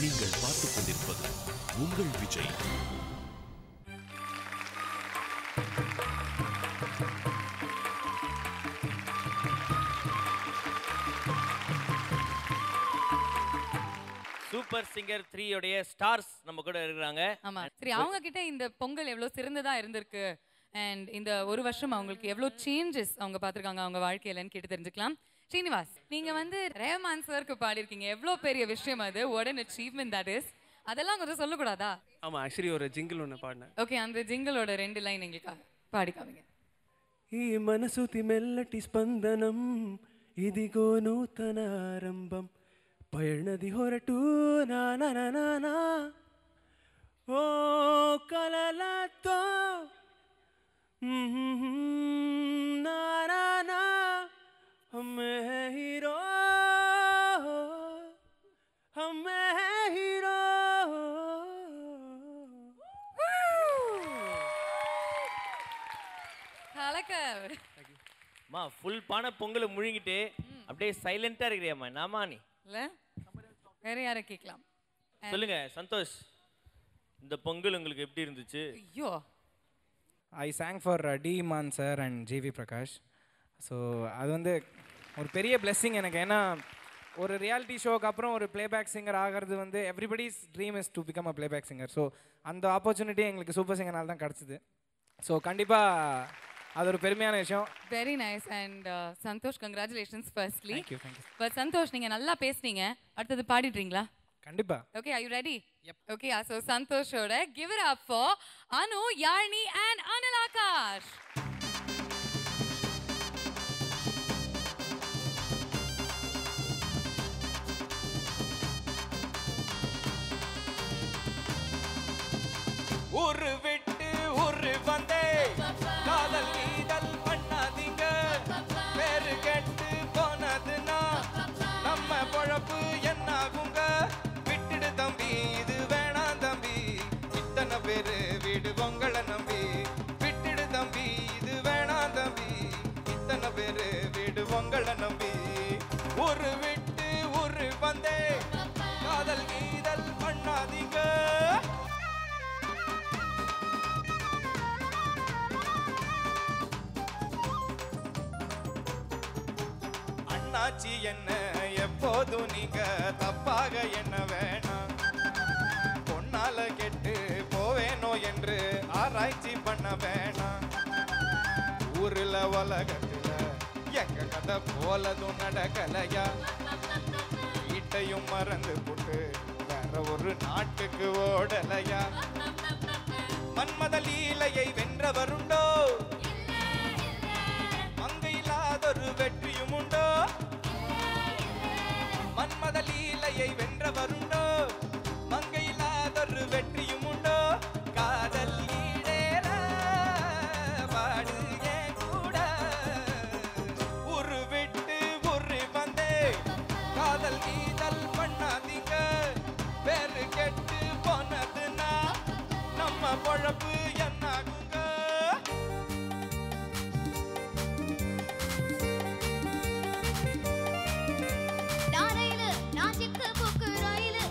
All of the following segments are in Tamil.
நீங்கள் பார்த்துக் கொண்டிருப்பது உங்கள் விஜய் சூப்பர் சிங்கர் த்ரீ உடைய ஸ்டார்ஸ் நம்ம கூட இருக்கிறாங்க ஆமா சரி அவங்க கிட்ட இந்த பொங்கல் எவ்வளவு சிறந்ததா இருந்திருக்கு அண்ட் இந்த ஒரு வருஷம் அவங்களுக்கு எவ்வளவு சேஞ்சஸ் அவங்க பார்த்திருக்காங்க அவங்க வாழ்க்கையிலன்னு கேட்டு தெரிஞ்சுக்கலாம் ஸ்ரீனிவாஸ் நீங்க வந்து ரேமான் சருக்கு பாடியிருக்கீங்க எவ்வளவு பெரிய விஷயம் அது what an achievement that is அதெல்லாம் கொஞ்சம் சொல்லக்கூடாதா ஆமாம் ஆக்சுவலி ஒரு ஜிங்கிள் ஒன்று பாடினேன் ஓகே அந்த ஜிங்கிளோட ரெண்டு லைன் எங்களுக்காக பாடி காமிங்க ఈ మనసుతి మెల్లటి స్పందనం ఇదిగో నూతన ఆరంభం పయనది హొరటు నానా ఓ కలలతో నానా హమ్మే హీరో హమ్మే హీరో கலக்க அம்மா ஃபுல் பானை பொங்கலை முழுங்கிட்டு அப்படியே சைலண்டா இருக்கிறியாம்மா நாமா நீ இல்ல வேற யாரை கேட்கலாம் சொல்லுங்க சந்தோஷ் இந்த பொங்கல் உங்களுக்கு எப்படி இருந்துச்சு ஐயோ I sang for D Imman sir and GV Prakash so அது வந்து ஒரு பெரிய blessing எனக்கு ஏன்னா ஒரு ரியாலிட்டி ஷோக்கு அப்புறம் ஒரு பிளேபேக் சிங்கர் ஆகிறது வந்து everybody's dream is to become a playback singer so அந்த ஆப்பர்ச்சுனிட்டி எங்களுக்கு சூப்பர் சிங்கர்னால தான் கிடச்சிது ஸோ கண்டிப்பாக அது ஒரு பெருமையான விஷயம் very nice and Santhosh congratulations firstly thank you thank you but Santhosh நீங்க நல்லா பேசுனீங்க அடுத்தது பாடிடுறீங்களா கண்டிப்பாக Okay, are you ready? Yep. Okay, yeah, so Santoshoda, give it up for Anu, Yarni and Anil Akash. ஒரு விட்டு ஒரு வந்தே காதல் நீதல் பண்ணாதீங்க பேரு கெட்டு போனதுன்னா நம்ம பொழப்பு என்னாகுங்க விட்டுடு தம்பி இது வேணாம் தம்பி இத்தனை பேரு வீடு பொங்கலை நம்பி விட்டுடு தம்பி இது வேணாம் தம்பி இத்தனை பேரு வீடு பொங்கலை நம்பி ஒரு விட்டு ஒரு வந்தே காதல் நீதல் பண்ணாதீங்க அண்ணாச்சி என்ன எப்போதும் நீங்க தப்பாக என்ன வேணாம் பொன்னால கெட்டு போவேனோ என்று ஆராய்ச்சி பண்ண வேணாம் ஊர்ல உலகத்துல எங்க கதை போலதும் நடக்கலையா வீட்டையும் மறந்து போட்டு வேற ஒரு நாட்டுக்கு ஓடலையா மன்மத லீலையை வென்றவருண்டோ மங்கையில்லாதொரு வெற்றியும் உண்டோ மன்மத லீலையை வென்றவருண்டோ மங்கையில்லாதொரு வெற்றியும் உண்டோ காதல் ஈடேற பாடு என் கூட ஒரு விட்டு ஒரு வந்தே காதல் நீதல் பண்ணாதீங்க பேரு கெட்டு போனதுன்னா நம்ம பொழப்பு என்னாகுங்க நான் ரயிலு, நான் சிக்கு புக்கு ரயிலு,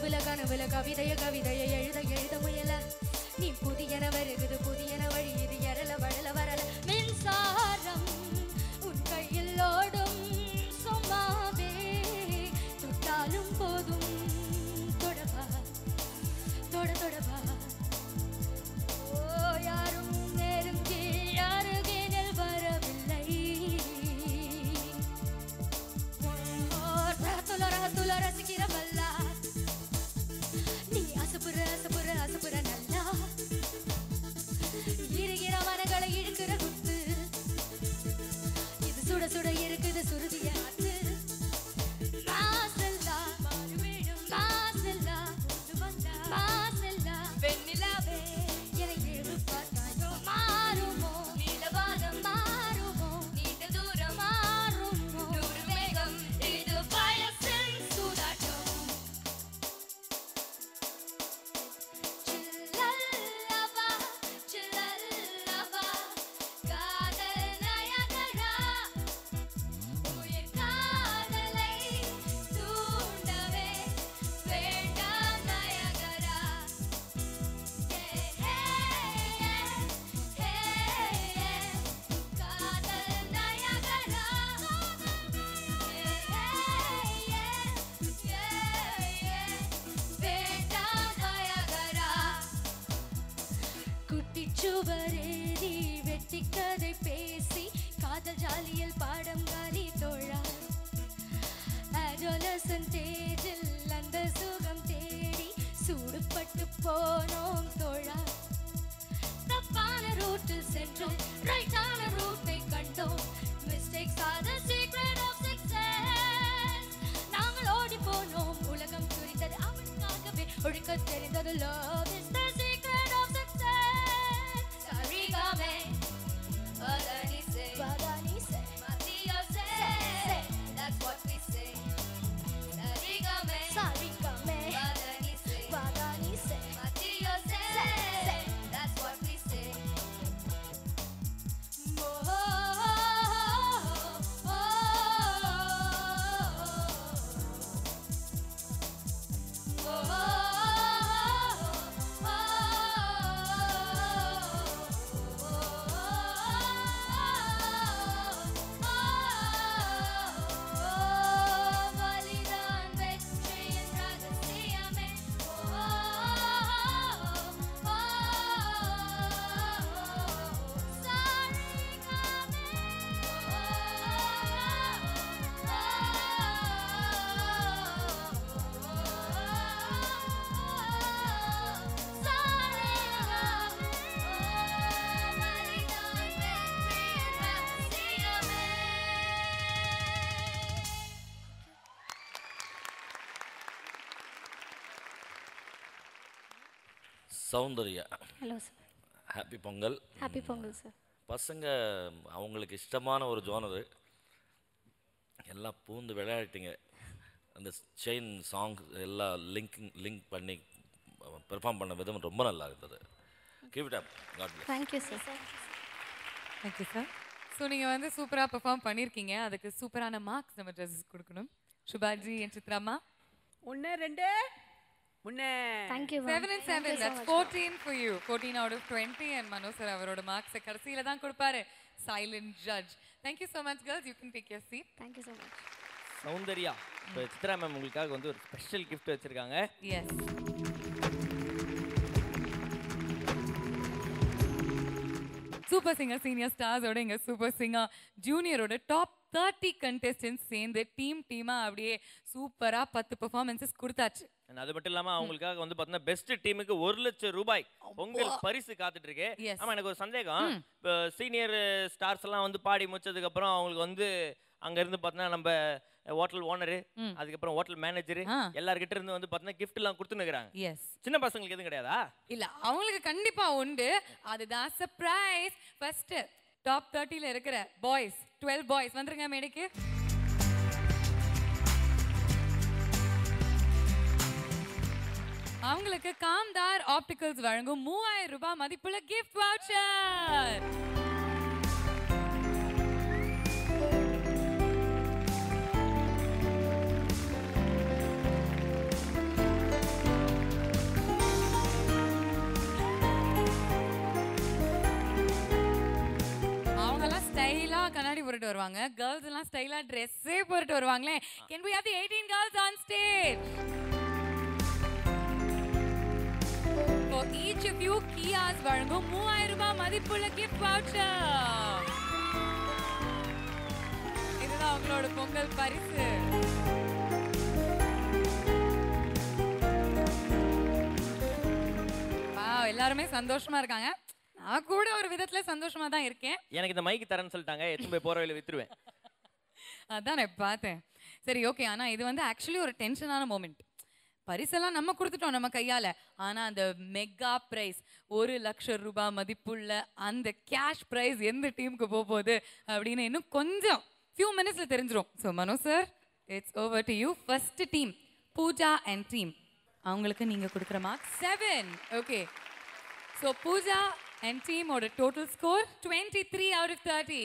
கனவுல கனவுல கவிதைய கவிதைய எழுத எழுத முயல நீ புதியன வருகுது புதியன வழி இது எரல வளல வரல மின்சாரம் உன் கையில் ஓடும் சும்மாவே தொட்டாலும் போதும் தொடவா தொட தொடவா ஓ யாரும் நெருங்கி அருகினில் வரவில்லை ரகத்துல ரகத்துல ரசிக்கிறவல்ல நீ அசப்புற அசப்புற அசப்புற நல்லா இருக்கிற மனங்களை இழுக்கிற குத்து இது சுட சுட இருக்குது சுருதிய ஆத்து மாசல்லா மறுபடியும் மாசல்லா கொண்டு வந்தா மாசல்லா வெண்ணிலாவே என்னை இழுவு பார்த்தாயோ மாறுமோ நீலவானம் மாறுமோ நீண்ட தூரம் மாறுமோ நூறு மேகம் இது பயசில் சூதாட்டம் சில்லல்லவா சில்லல்லவா காதல் நயகரா உயிர் காதலை தூண்டவே வேண்டாம் நயகரா ஹே ஹே ஹே ஹே காதல் நயகரா ஹே ஹே வேண்டாம் நயகரா குட்டிச்சுவரேறி வெட்டி கதை பேசி காதல் ஜாலியில் பாடம் காலி தோழா adolescent ஏஜில் அந்த சுகம் தேடி சூடுபட்டு போனோம் தோழா தப்பான ரூட்டில் சென்று ரைட்டான ரூட்டை கண்டோம் mistakes are the secret of success நாங்கள் ஓடி போனோம் உலகம் துரித்தது அவனுக்காகவே ஒழுக்க தெரிந்தது love is the secret of success சரிகாமே பதனி சே பதனி சே மத்தியோ சே that's what we say சரிகாமே சரிகாமே பதனி சே பதனி சே மத்தியோ சே that's what we say oh, oh, வலிதான் வெற்றியின் ரகசியமே Soundarya hello sir happy Pongal happy Pongal sir பசங்க அவங்களுக்கு இஷ்டமான ஒரு ஜோனரு எல்லாம் பூந்து விளையாடிட்டீங்க அந்த செயின் சாங் எல்லாம் லிங்கிங் லிங்க் பண்ணி பெர்ஃபார்ம் பண்ண விதம் ரொம்ப நல்லா இருந்தது give it up God bless thank you sir thank you sir so நீங்கள் வந்து சூப்பராக பெர்ஃபார்ம் பண்ணியிருக்கீங்க அதுக்கு சூப்பரான மார்க்ஸ் நம்ம ஜட்ஜஸ் கொடுக்கணும் சுபாஜி என் சித்ராமா ஒன்று ரெண்டு முன்னே thank you seven and seven that's fourteen for you fourteen out of twenty and Mano sir அவரோட மார்க்ஸை கடைசியில் தான் கொடுப்பாரு silent judge thank you so much girls you can take your seat thank you so much Soundarya இப்போ சித்ரா மேம் உங்களுக்காக வந்து ஒரு ஸ்பெஷல் கிஃப்ட் வச்சிருக்காங்க எஸ் சூப்பர் சிங்கர் சீனியர் ஸ்டார்ஸோட எங்க சூப்பர் சிங்கர் ஜூனியரோட டாப் தேர்ட்டி கண்டெஸ்டன்ஸ் சேர்ந்து டீம் டீமா அப்படியே சூப்பரா பத்து பெர்ஃபார்மன்சஸ் கொடுத்தாச்சு And அது மட்டும் இல்லாம அவங்களுக்காக வந்து பார்த்தீங்கன்னா பெஸ்ட் டீமுக்கு ஒரு லட்சம் ரூபாய் பொங்கல் பரிசு காத்துட்டு இருக்கு Yes. ஆமா எனக்கு ஒரு சந்தேகம் இப்போ சீனியர் ஸ்டார்ஸ் எல்லாம் வந்து பாடி முடிச்சதுக்கு அப்புறம் அவங்களுக்கு வந்து அங்க இருந்து பார்த்தீங்கன்னா நம்ம ஹோட்டல் ஓனரு ம். அதுக்கப்புறம் ஹோட்டல் மேனேஜர் ஆ. எல்லார்கிட்ட இருந்து வந்து பார்த்தீங்கன்னா gift எல்லாம் கொடுத்துனுக்குறாங்க எஸ் சின்ன பசங்களுக்கு எதுவும் கிடையாதா இல்ல அவங்களுக்கு கண்டிப்பா உண்டு அதுதான் சர்ப்ரைஸ் ஃபர்ஸ்ட் டாப் தேர்ட்டில இருக்கிற பாய்ஸ் டுவெல் பாய்ஸ் வந்துருங்க மேடைக்கு அவங்களுக்கு காம்தார் ஆப்டிகல்ஸ் வழங்கும் மூவாயிரம் ரூபாய் மதிப்புள்ள கிஃப்ட் வவுச்சர் போட்டுட்டு வருவாங்க கேர்ள்ஸ் எல்லாம் ஸ்டைலா ட்ரெஸ்ஸே போட்டுட்டு வருவாங்களே can we have the 18 girls on stage for each of you Kias வழங்கும் மூவாயிரம் ரூபாய் மதிப்புள்ள gift voucher இதுதான் உங்களோட பொங்கல் பரிசு Wow, எல்லாருமே சந்தோஷமா இருக்காங்க நான் கூட ஒரு விதத்துல சந்தோஷமா தான் இருக்கேன் எனக்கு இந்த மைக் தரேன்னு சொல்லிட்டாங்க எத்தனை போய் போற வழியில வித்துருவேன் அதான் நான் பார்த்தேன் சரி ஓகே ஆனா இது வந்து ஆக்சுவலி ஒரு டென்ஷனான மூமெண்ட் பரிசெல்லாம் நம்ம கொடுத்துட்டோம் நம்ம கையால ஆனா அந்த மெகா பிரைஸ் ஒரு லட்சம் ரூபாய் மதிப்புள்ள அந்த கேஷ் பிரைஸ் எந்த டீமுக்கு போக போகுது அப்படின்னு இன்னும் கொஞ்சம் ஃபியூ மினிட்ஸ்ல தெரிஞ்சிரும் so Mano sir it's over to you first team Pooja and team அவங்களுக்கு நீங்க கொடுக்குற mark seven okay so Pooja and டீமோட total score twenty three out of thirty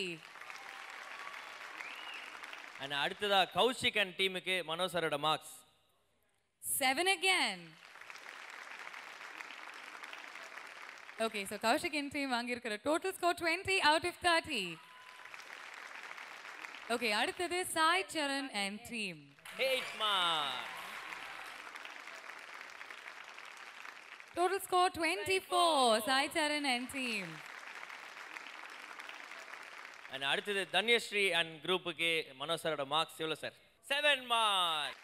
and அடுத்ததா கௌஷிக் அண்ட் டீமுக்கு மனோ சாரோட marks Seven again. Okay, so Kaushik and team வாங்கியிருக்கிற total score 20 out of 30. Okay, அடுத்தது Sai Saran and team. Eight mark Total score 24, Sai Saran and team. And அடுத்தது தன்யஸ்ரீ அண்ட் குரூப்புக்கு மனோ சாரோட மார்க்ஸ் எவ்வளோ sir seven mark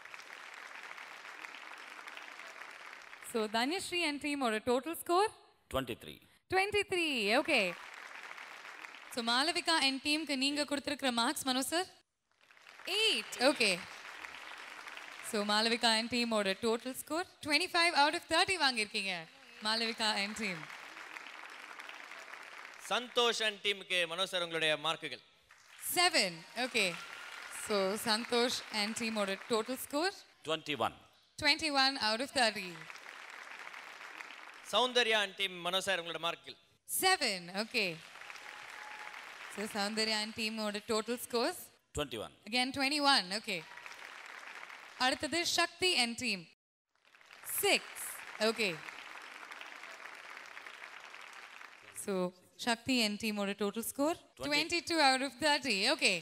So Danyashree and team ஓட total score twenty three 23, okay. So Malavika and teamக்கு நீங்க கொடுத்திருக்கிற மார்க்ஸ் Mano sir 8, okay. So Malavika and team ஓட total score 25 out of 30 வாங்கியிருக்கீங்க Malavika and team. Santhosh and டீமுக்கு மனோ சார் உங்களுடைய மார்க்குகள் 7, okay. So Santosh and team ஓட total score twenty one 21 out of 30. Soundarya and team Mano sir உங்களோட மார்க்குகள் 7, okay. So Soundarya and team ஓட total scores twenty one Again, 21. Okay. அடுத்தது Sakthi and team. Six. Okay. So, Shakti and team ஓட total score? 22 out of 30. Okay.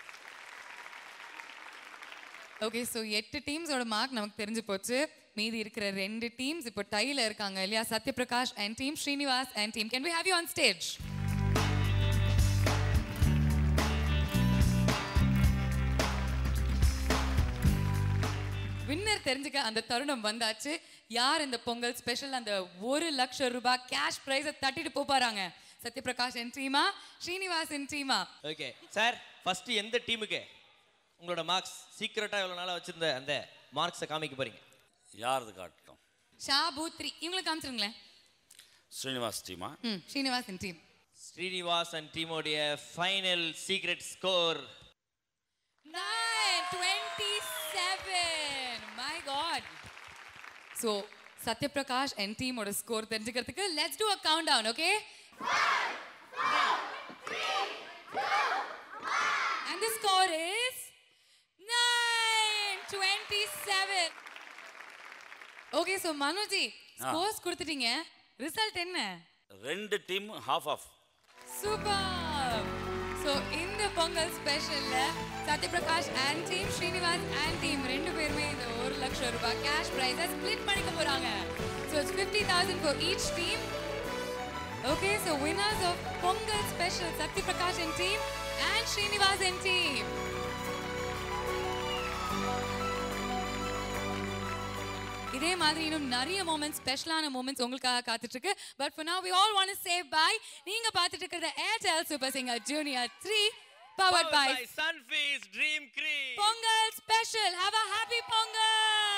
Okay so எட்டு டீம்ஸோட மார்க் நமக்கு தெரிஞ்சு போச்சு மீதி இருக்கிற ரெண்டு டீம்ஸ் இப்போ டைல இருக்காங்க இல்லையா Satyaprakash and team Srinivas and team can we have you on stage winner தெரிஞ்சுக்க அந்த தருணம் வந்தாச்சு யார் இந்த பொங்கல் ஸ்பெஷல் அந்த ஒரு லட்சம் ரூபாய் கேஷ் ப்ரைஸை தட்டிட்டு போப்பாராங்க சத்யபிரகாஷ் என் டீமா ஸ்ரீனிவாஸ் என் டீமா ஓகே சார் ஃபர்ஸ்ட் எந்த டீமுக்கு உங்களோட மார்க்ஸ் சீக்கிரட்டா எவ்வளோ நாளாக வச்சிருந்த அந்த மார்க்ஸை காமிக்க போறீங்க யாரது காட்டட்டும் ஷாபு த்ரீ இவங்களுக்கு காமிச்சிருங்களேன் ஸ்ரீனிவாஸ் டீமா ம் Srinivas and team Srinivas and டீமோடைய final secret score Nine, 27. My God. So, Satyaprakash and team ஓட ஸ்கோர் தெரிஞ்சுக்கிறதுக்கு let's do a countdown, okay? And the score is 9, 27. Okay, so Manuji, scores கொடுத்துட்டீங்க ரிசல்ட் என்ன ரெண்டு team half of super so இந்த பொங்கல் ஸ்பெஷல்ல Satyaprakash and team Srinivas and team ரெண்டு பேருமே இந்த ஒரு லட்சம் ரூபாய் கேஷ் ப்ரைஸை ஸ்ப்ளிட் பண்ணிக்க போறாங்க so it's fifty thousand for each team okay so winners of Pongal special Satyaprakash and team and Srinivas and team இதே மாதிரி இன்னும் நிறைய மூமெண்ட்ஸ் ஸ்பெஷலான மூமெண்ட்ஸ் உங்களுக்காக காத்துட்டு இருக்கு but for now we all want to say bye நீங்க பார்த்துட்டு இருக்கிறது Airtel super singer junior three powered by Sunfeast dream cream Pongal special have a happy Pongal